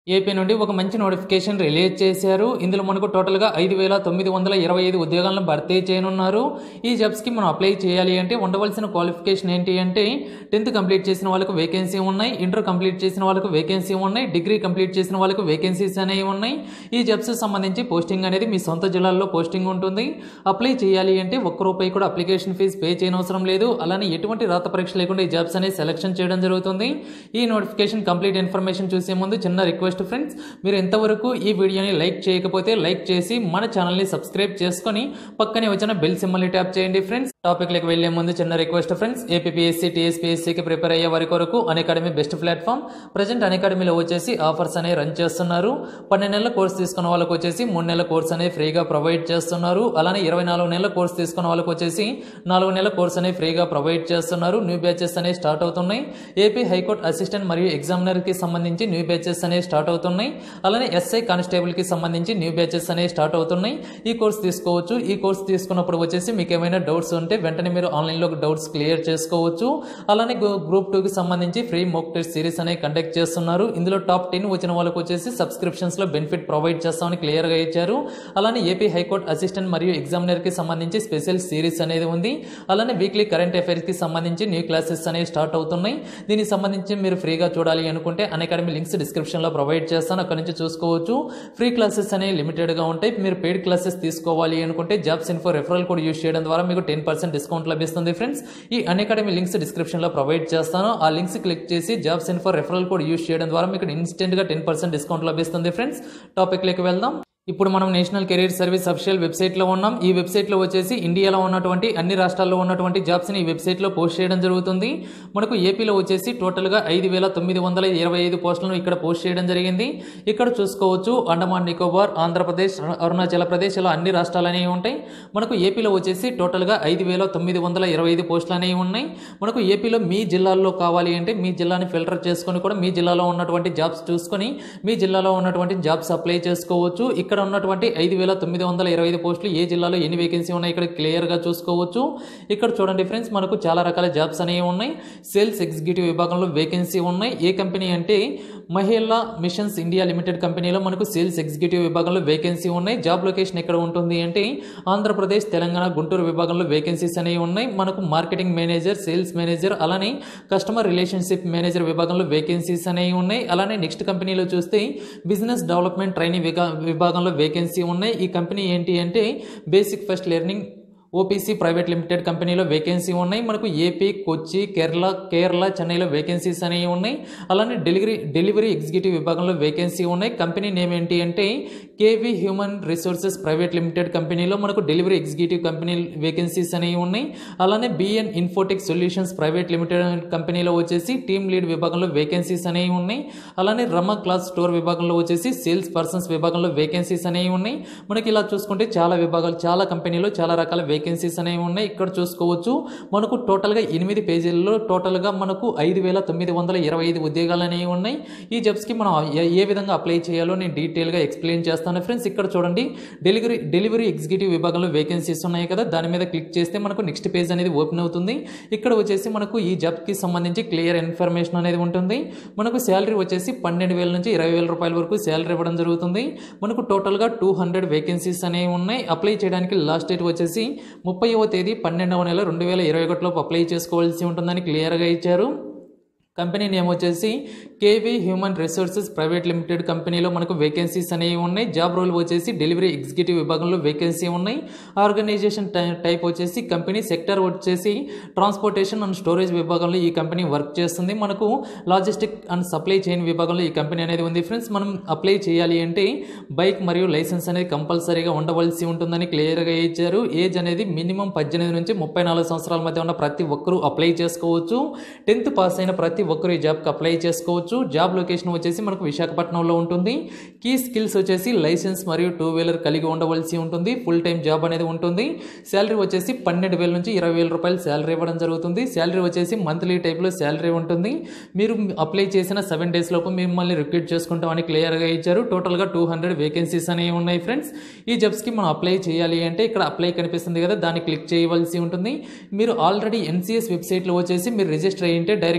AP నుండి ఒక మంచి నోటిఫికేషన్ రిలీజ్ చేశారు ఇందులో మనకు టోటల్గా ఐదు వేల తొమ్మిది వందల ఇరవై ఐదు ఉద్యోగాలను భర్తీ చేయనున్నారు ఈ జాబ్స్కి మనం అప్లై చేయాలి అంటే ఉండవలసిన క్వాలిఫికేషన్ ఏంటి అంటే టెన్త్ కంప్లీట్ చేసిన వాళ్ళకు వేకెన్సీ ఉన్నాయి ఇంటర్ కంప్లీట్ చేసిన వాళ్ళకు వేకెన్సీ ఉన్నాయి డిగ్రీ కంప్లీట్ చేసిన వాళ్ళకు వేకెన్సీస్ అనేవి ఉన్నాయి ఈ జాబ్స్ సంబంధించి పోస్టింగ్ అనేది మీ సొంత జిల్లాల్లో పోస్టింగ్ ఉంటుంది అప్లై చేయాలి అంటే ఒక్క రూపాయి కూడా అప్లికేషన్ ఫీజు పే చేయనవసరం లేదు అలానే ఎటువంటి రాత పరీక్ష లేకుండా ఈ జాబ్స్ అనేది సెలెక్షన్ చేయడం జరుగుతుంది ఈ నోటిఫికేషన్ కంప్లీట్ ఇన్ఫర్మేషన్ చూసే ముందు చిన్న రిక్వెస్ట్ ఫ్రెండ్స్ మీరు ఎంతవరకు ఈ వీడియోని లైక్ చేయకపోతే లైక్ చేసి మన ఛానల్ని సబ్స్క్రైబ్ చేసుకొని పక్కనే వచ్చిన బెల్ సింబల్ని ట్యాప్ చేయండి ఫ్రెండ్స్ టాపిక్లకు వెళ్లే ముందు చిన్న రిక్వెస్ట్ ఫ్రెండ్స్ ఏపీఎస్సీ టీఎస్పీఎస్సీకి ప్రిపేర్ అయ్యే వారి కొరకు అకాడమీ బెస్ట్ ప్లాట్ఫామ్ ప్రజెంట్ అకాడమీలో వచ్చేసి ఆఫర్స్ అనేవి రన్ చేస్తున్నారు పన్నెండు నెలల కోర్స్ తీసుకున్న వాళ్ళకి వచ్చేసి మూడు నెలల కోర్స్ అనేది ఫ్రీగా ప్రొవైడ్ చేస్తున్నారు అలానే ఇరవై నాలుగు నెలల కోర్స్ తీసుకున్న వాళ్ళకి వచ్చేసి నాలుగు నెలల కోర్స్ అనేది ఫ్రీగా ప్రొవైడ్ చేస్తున్నారు న్యూ బ్యాచెస్ అనేవి స్టార్ట్ అవుతున్నాయి ఏపీ హైకోర్టు అసిస్టెంట్ మరియు ఎగ్జామినర్కి సంబంధించి న్యూ బ్యాచెస్ అనేవి స్టార్ట్ అవుతున్నాయి అలానే ఎస్ఐ కానిస్టేబుల్కి సంబంధించి న్యూ బ్యాచెస్ అనేవి స్టార్ట్ అవుతున్నాయి ఈ కోర్స్ తీసుకోవచ్చు ఈ కోర్స్ తీసుకున్నప్పుడు వచ్చేసి మీకు ఏమైనా డౌట్స్ ఉంటే వెంటనే మీరు ఆన్లైన్లో డౌట్స్ క్లియర్ చేసుకోవచ్చు అలానే గ్రూప్ టూకి సంబంధించి ఫ్రీ మోక్ టెస్ట్ సిరీస్ అనేవి కండక్ట్ చేస్తున్నారు ఇందులో టాప్ టెన్ వచ్చిన వాళ్ళకి వచ్చేసి సబ్స్క్రిప్షన్స్లో బెనిఫిట్ ప్రొవైడ్ చేస్తామని క్లియర్గా ఇచ్చారు అలానే ఏపీ హైకోర్టు అసిస్టెంట్ మరియు ఎగ్జామినర్కి సంబంధించి స్పెషల్ సిరీస్ అనేది ఉంది అలానే వీక్లీ కరెంట్ అఫైర్స్కి సంబంధించి న్యూ క్లాసెస్ అనేవి స్టార్ట్ అవుతున్నాయి దీనికి సంబంధించి మీరు ఫ్రీగా చూడాలి అనుకుంటే అకాడమీ లింక్స్ డిస్క్రిప్షన్లో ప్రొవైడ్ చేస్తాను అక్కడ నుంచి చూసుకోవచ్చు ఫ్రీ క్లాసెస్ అనేవి లిమిటెడ్గా ఉంటాయి మీరు పెయిడ్ క్లాసెస్ తీసుకోవాలి అనుకుంటే jobs info referral code use చేయడం ద్వారా మీకు టెన్ పర్సెంట్ డిస్కౌంట్ లభిస్తుంది ఫ్రెండ్స్ ఈ అకాడమీ లింక్స్ డిస్క్రిప్షన్లో ప్రొవైడ్ చేస్తాను ఆ లింక్స్ క్లిక్ చేసి jobs info referral code use చేయడం ద్వారా మీకు ఇన్స్టెంట్గా టెన్ పర్సెంట్ డిస్కౌంట్ లభిస్తుంది ఫ్రెండ్స్ టాపిక్లోకి వెళ్దాం ఇప్పుడు మనం నేషనల్ కెరీర్ సర్వీస్ అఫిషియల్ వెబ్సైట్లో ఉన్నాం ఈ వెబ్సైట్లో వచ్చేసి ఇండియాలో ఉన్నటువంటి అన్ని రాష్ట్రాల్లో ఉన్నటువంటి జాబ్స్ని ఈ వెబ్సైట్లో పోస్ట్ చేయడం జరుగుతుంది మనకు ఏపీలో వచ్చేసి టోటల్గా ఐదు వేల తొమ్మిది వందల ఇరవై ఐదు పోస్టులను ఇక్కడ పోస్ట్ చేయడం జరిగింది ఇక్కడ చూసుకోవచ్చు అండమాన్ నికోబార్ ఆంధ్రప్రదేశ్ అరుణాచల్ ప్రదేశ్ ఇలా అన్ని రాష్ట్రాలు అనేవి ఉంటాయి మనకు ఏపీలో వచ్చేసి టోటల్గా ఐదు వేల తొమ్మిది వందల ఇరవై ఐదు పోస్టులు అనేవి ఉన్నాయి మనకు ఏపీలో మీ జిల్లాల్లో కావాలి అంటే మీ జిల్లాని ఫిల్టర్ చేసుకొని కూడా మీ జిల్లాలో ఉన్నటువంటి జాబ్స్ చూసుకొని మీ జిల్లాలో ఉన్నటువంటి జాబ్స్ అప్లై చేసుకోవచ్చు ఇక్కడ ఉన్నటువంటి ఐదు వేల తొమ్మిది వందల ఇరవై ఐదు పోస్టులు ఏ జిల్లాలో ఎన్ని వేకెన్సీ ఉన్నాయి ఇక్కడ క్లియర్గా చూసుకోవచ్చు ఇక్కడ చూడండి ఫ్రెండ్స్ మనకు చాలా రకాల జాబ్స్ అనేవి ఉన్నాయి సేల్స్ ఎగ్జిక్యూటివ్ విభాగంలో వేకెన్సీ ఉన్నాయి ఏ కంపెనీ అంటే మహిళా మిషన్స్ ఇండియా లిమిటెడ్ కంపెనీలో మనకు సేల్స్ ఎగ్జిక్యూటివ్ విభాగంలో వేకెన్సీ ఉన్నాయి జాబ్ లొకేషన్ ఎక్కడ ఉంటుంది అంటే ఆంధ్రప్రదేశ్ తెలంగాణ గుంటూరు విభాగంలో వేకెన్సీస్ అనేవి ఉన్నాయి మనకు మార్కెటింగ్ మేనేజర్ సేల్స్ మేనేజర్ అలానే కస్టమర్ రిలేషన్షిప్ మేనేజర్ విభాగంలో వేకెన్సీస్ అనేవి ఉన్నాయి అలానే నెక్స్ట్ కంపెనీలో చూస్తే బిజినెస్ డెవలప్మెంట్ ట్రైనింగ్ విభాగంలో వేకెన్సీ ఉన్నాయి ఈ కంపెనీ ఏంటి అంటే basic first learning OPC private limited కంపెనీలో వేకెన్సీ ఉన్నాయి మనకు ఏపీ కొచ్చి కేరళ కేరళ చెన్నైలో వేకెన్సీస్ అనేవి ఉన్నాయి అలానే డెలివరీ డెలివరీ ఎగ్జిక్యూటివ్ విభాగంలో వేకెన్సీ ఉన్నాయి కంపెనీ నేమ్ ఏంటి అంటే KV human resources private limited కంపెనీలో మనకు డెలివరీ ఎగ్జిక్యూటివ్ కంపెనీ వేకెన్సీస్ అనేవి ఉన్నాయి అలానే BN infotech solutions private limited కంపెనీలో వచ్చేసి టీమ్ లీడ్ విభాగంలో వేకెన్సీస్ అనేవి ఉన్నాయి అలానే రమ క్లాస్ స్టోర్ విభాగంలో వచ్చేసి సేల్స్ పర్సన్స్ విభాగంలో వేకెన్సీస్ అనేవి ఉన్నాయి మనకి ఇలా చూసుకుంటే చాలా విభాగాలు చాలా కంపెనీలో చాలా రకాల వేకెన్సీస్ అనేవి ఉన్నాయి ఇక్కడ చూసుకోవచ్చు మనకు టోటల్గా ఎనిమిది పేజీల్లో టోటల్గా మనకు ఐదు వేల తొమ్మిది వందల ఇరవై ఐదు ఉద్యోగాలు అనేవి ఉన్నాయి ఈ జాబ్స్కి మనం ఏ- ఏ విధంగా అప్లై చేయాలో నేను డీటెయిల్గా ఎక్స్ప్లెయిన్ చేస్తాను ఫ్రెండ్స్ ఇక్కడ చూడండి డెలివరీ డెలివరీ ఎగ్జిక్యూటివ్ విభాగంలో వేకెన్సీస్ ఉన్నాయి కదా దాని మీద క్లిక్ చేస్తే మనకు నెక్స్ట్ పేజ్ అనేది ఓపెన్ అవుతుంది ఇక్కడ వచ్చేసి మనకు ఈ జాబ్కి సంబంధించి క్లియర్ ఇన్ఫర్మేషన్ అనేది ఉంటుంది మనకు శాలరీ వచ్చేసి పన్నెండు వేల నుంచి ఇరవై వేల రూపాయల వరకు శాలరీ ఇవ్వడం జరుగుతుంది మనకు టోటల్గా టూ హండ్రెడ్ వేకెన్సీస్ అనేవి ఉన్నాయి అప్లై చేయడానికి లాస్ట్ డేట్ వచ్చేసి ముప్పైవ తేదీ పన్నెండవ నెల రెండు వేల ఇరవై ఒకటిలోపు అప్లై చేసుకోవాల్సి ఉంటుందని క్లియర్గా ఇచ్చారు కంపెనీ నేమ్ వచ్చేసి KV human resources private limited కంపెనీలో మనకు వేకెన్సీస్ అనేవి ఉన్నాయి జాబ్ రోల్ వచ్చేసి డెలివరీ ఎగ్జిక్యూటివ్ విభాగంలో వేకెన్సీ ఉన్నాయి ఆర్గనైజేషన్ టై- టైప్ వచ్చేసి కంపెనీ సెక్టర్ వచ్చేసి ట్రాన్స్పోర్టేషన్ అండ్ స్టోరేజ్ విభాగంలో ఈ కంపెనీ వర్క్ చేస్తుంది మనకు లాజిస్టిక్ అండ్ సప్లై చైన్ విభాగంలో ఈ కంపెనీ అనేది ఉంది ఫ్రెండ్స్ మనం అప్లై చేయాలి అంటే బైక్ మరియు లైసెన్స్ అనేది కంపల్సరీగా ఉండవలసి ఉంటుందని క్లియర్గా ఇచ్చారు ఏజ్ అనేది మినిమం పద్దెనిమిది నుంచి ముప్పై నాలుగు సంవత్సరాల మధ్య ఉన్న ప్రతి ఒక్కరూ అప్లై చేసుకోవచ్చు టెన్త్ పాస్ అయిన ప్రతి ఒక్కరు ఈ జాబ్కి అప్లై చేసుకోవచ్చు జాబ్ లొకేషన్ వచ్చేసి మనకు విశాఖపట్నంలో ఉంటుంది కీ స్కిల్స్ వచ్చేసి లైసెన్స్ మరియు టూ వీలర్ కలిగి ఉండవలసి ఉంటుంది ఫుల్ టైం జాబ్ అనేది ఉంటుంది శాలరీ వచ్చేసి పన్నెండు వేల నుంచి ఇరవై వేల రూపాయలు శాలరీ ఇవ్వడం జరుగుతుంది శాలరీ వచ్చేసి మంత్లీ టైప్లో శాలరీ ఉంటుంది మీరు అప్లై చేసిన సెవెన్ డేస్ లోపు మిమ్మల్ని రిక్రూట్ చేసుకుంటామని క్లియర్గా ఇచ్చారు టోటల్గా టూ హండ్రెడ్ వేకెన్సీస్ అనేవి ఉన్నాయి ఫ్రెండ్స్ ఈ జాబ్స్కి మనం అప్లై చేయాలి అంటే ఇక్కడ అప్లై కనిపిస్తుంది కదా దాన్ని క్లిక్ చేయవలసి ఉంటుంది మీరు ఆల్రెడీ ఎన్సీఎస్ వెబ్సైట్లో వచ్చేసి మీరు రిజిస్టర్ అయ్యింటే డైరెక్ట్గా మీ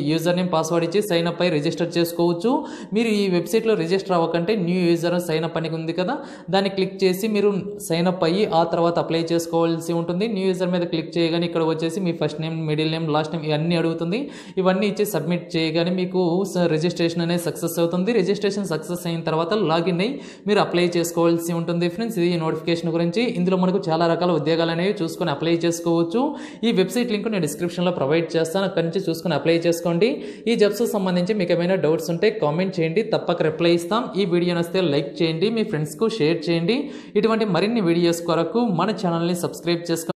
యూజర్ నేమ్ పాస్వర్డ్ ఇచ్చి సైన్ అప్ అయి రిజిస్టర్ చేసుకోవచ్చు మీరు ఈ వెబ్సైట్లో రిజిస్టర్ అవ్వకంటే న్యూ యూజర్ సైన్ అప్ అని ఉంది కదా దాన్ని క్లిక్ చేసి మీరు సైన్ అప్ అయ్యి ఆ తర్వాత అప్లై చేసుకోవాల్సి ఉంటుంది న్యూ యూజర్ మీద క్లిక్ చేయగానే ఇక్కడ వచ్చేసి మీ first name middle name last name ఇవన్నీ అడుగుతుంది ఇవన్నీ ఇచ్చి సబ్మిట్ చేయగానే మీకు రిజిస్ట్రేషన్ అనేది సక్సెస్ అవుతుంది రిజిస్ట్రేషన్ సక్సెస్ అయిన తర్వాత లాగిన్ అయ్యి మీరు అప్లై చేసుకోవాల్సి ఉంటుంది ఫ్రెండ్స్ ఇది నోటిఫికేషన్ గురించి ఇందులో మనకు చాలా రకాల ఉద్యోగాలు అనేవి చూసుకొని అప్లై చేసుకోవచ్చు ఈ వెబ్సైట్ లింక్ నేను డిస్క్రిప్షన్లో ప్రొవైడ్ చేస్తాను అక్కడి నుంచి చూసుకొని అప్లై చేసుకోండి ఈ జాబ్స్ సంబంధించి మీకు ఏమైనా డౌట్స్ ఉంటే కామెంట్ చేయండి తప్పక రిప్లై ఇస్తాం ఈ వీడియో నచ్చితే లైక్ చేయండి మీ ఫ్రెండ్స్కు షేర్ చేయండి ఇటువంటి మరిన్ని వీడియోస్ కొరకు మన ఛానల్ని సబ్స్క్రైబ్ చేసుకోండి